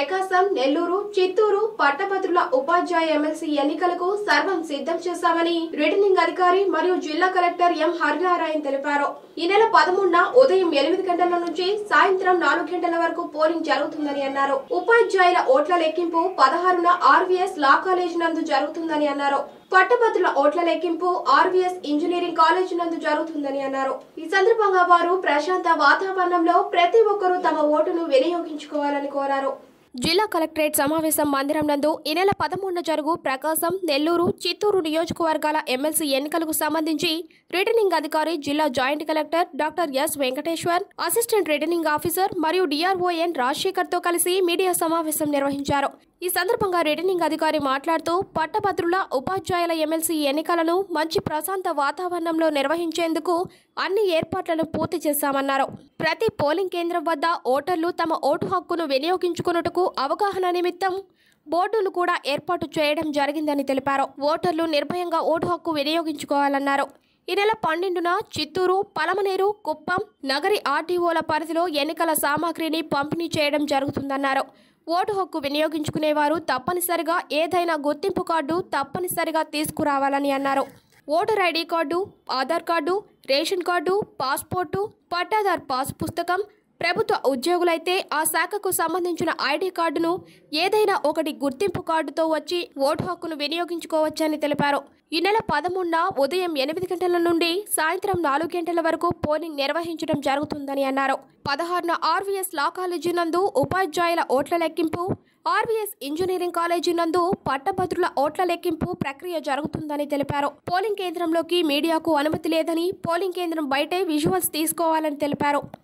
ప్రకాశం నెల్లూరు చిత్తూరు పట్టభద్రుల ఉపాధ్యాయ ఎమ్మెల్సీ ఎన్నికలకు సర్వం సిద్ధం చేశామని రిటర్నింగ్ అధికారి మరియు జిల్లా కలెక్టర్ ఎం హరినారాయణ తెలిపారు ఈ నెల పదమూడున ఉదయం ఎనిమిది గంటల నుంచి సాయంత్రం నాలుగు గంటల వరకు పోలింగ్ జరుగుతుందని అన్నారు ఉపాధ్యాయుల ఓట్ల లెక్కింపు పదహారున ఆర్వీఎస్ లా కాలేజ్ నందు జరుగుతుందని అన్నారు పట్టభద్రుల ఓట్ల లెక్కింపు ఆర్వీఎస్ ఇంజనీరింగ్ కాలేజ్ నందు జరుగుతుందని అన్నారు ఈ సందర్భంగా వారు ప్రశాంత వాతావరణంలో ప్రతి ఒక్కరూ తమ ఓటును వినియోగించుకోవాలని కోరారు జిల్లా కలెక్టరేట్ సమావేశం మందిరం నందు ఈ నెల పదమూడున జరుగు ప్రకాశం నెల్లూరు చిత్తూరు నియోజకవర్గాల ఎమ్మెల్సీ ఎన్నికలకు సంబంధించి రిటర్నింగ్ అధికారి జిల్లా joint collector doctor S Venkateshwar assistant returning officer మరియు డిఆర్ఓఎన్ రాజశేఖర్ తో కలిసి మీడియా సమావేశం నిర్వహించారు ఈ సందర్భంగా రిటర్నింగ్ అధికారి మాట్లాడుతూ పట్టభద్రుల ఉపాధ్యాయుల ఎమ్మెల్సీ ఎన్నికలను మంచి ప్రశాంత వాతావరణంలో నిర్వహించేందుకు అన్ని ఏర్పాట్లను పూర్తి చేశామన్నారు ప్రతి పోలింగ్ కేంద్రం వద్ద ఓటర్లు తమ ఓటు హక్కును వినియోగించుకున్నట్టుకు అవగాహన నిమిత్తం బోర్డును కూడా ఏర్పాటు చేయడం జరిగిందని తెలిపారు ఓటర్లు నిర్భయంగా ఓటు హక్కు వినియోగించుకోవాలన్నారు ఈ నెల పన్నెండున చిత్తూరు పలమనేరు కుప్పం నగరి ఆర్టీఓల పరిధిలో ఎన్నికల సామాగ్రిని పంపిణీ చేయడం జరుగుతుందన్నారు ఓటు హక్కు వినియోగించుకునేవారు తప్పనిసరిగా ఏదైనా గుర్తింపు కార్డు తప్పనిసరిగా తీసుకురావాలని అన్నారు voter ID card Aadhaar card ration card passport పట్టాదార్ పాస్ పుస్తకం ప్రభుత్వ ఉద్యోగులైతే ఆ శాఖకు సంబంధించిన ఐడి కార్డును ఏదైనా ఒకటి గుర్తింపు కార్డుతో వచ్చి ఓటు హక్కును వినియోగించుకోవచ్చని తెలిపారు ఈ నెల పదమూడున ఉదయం ఎనిమిది గంటల నుండి సాయంత్రం నాలుగు గంటల వరకు పోలింగ్ నిర్వహించడం జరుగుతుందని అన్నారు పదహారున ఆర్వీఎస్ లా కాలేజీ నందు ఉపాధ్యాయుల ఓట్ల లెక్కింపు ఆర్వీఎస్ ఇంజనీరింగ్ కాలేజీ నందు పట్టభద్రుల ఓట్ల లెక్కింపు ప్రక్రియ జరుగుతుందని తెలిపారు పోలింగ్ కేంద్రంలోకి మీడియాకు అనుమతి లేదని పోలింగ్ కేంద్రం బయటే విజువల్స్ తీసుకోవాలని తెలిపారు